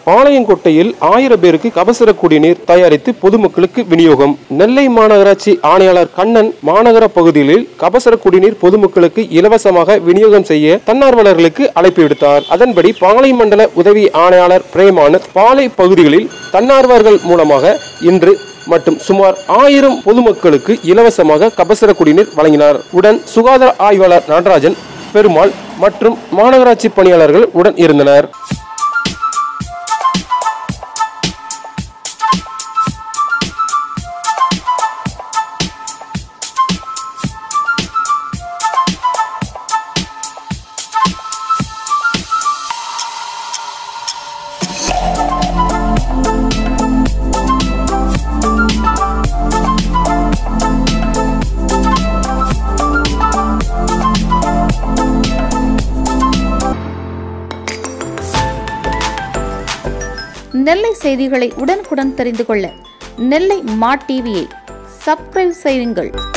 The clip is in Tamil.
பாளையங்கோட்டையில் ஆயிரம் பேருக்கு கபசுர குடிநீர் தயாரித்து பொதுமக்களுக்கு விநியோகம் நெல்லை மாநகராட்சி ஆணையாளர் கண்ணன் மாநகர பகுதிகளில் கபசுர குடிநீர் பொதுமக்களுக்கு இலவசமாக விநியோகம் செய்ய தன்னார்வலர்களுக்கு அழைப்பு விடுத்தார் அதன்படி பாளை மண்டல உதவி ஆணையாளர் பிரேமானந்த் பாளை பகுதிகளில் தன்னார்வர்கள் மூலமாக இன்று மற்றும் சுமார் ஆயிரம் பொதுமக்களுக்கு இலவசமாக கபசுர குடிநீர் வழங்கினார் உடன் சுகாதார ஆய்வாளர் நடராஜன் பெருமாள் மற்றும் மாநகராட்சி பணியாளர்கள் உடன் இருந்தனர் நெல்லை செய்திகளை உடனுக்குடன் தெரிந்து கொள்ள நெல்லை மா டிவியை சப்ஸ்கிரைப் செய்யுங்கள்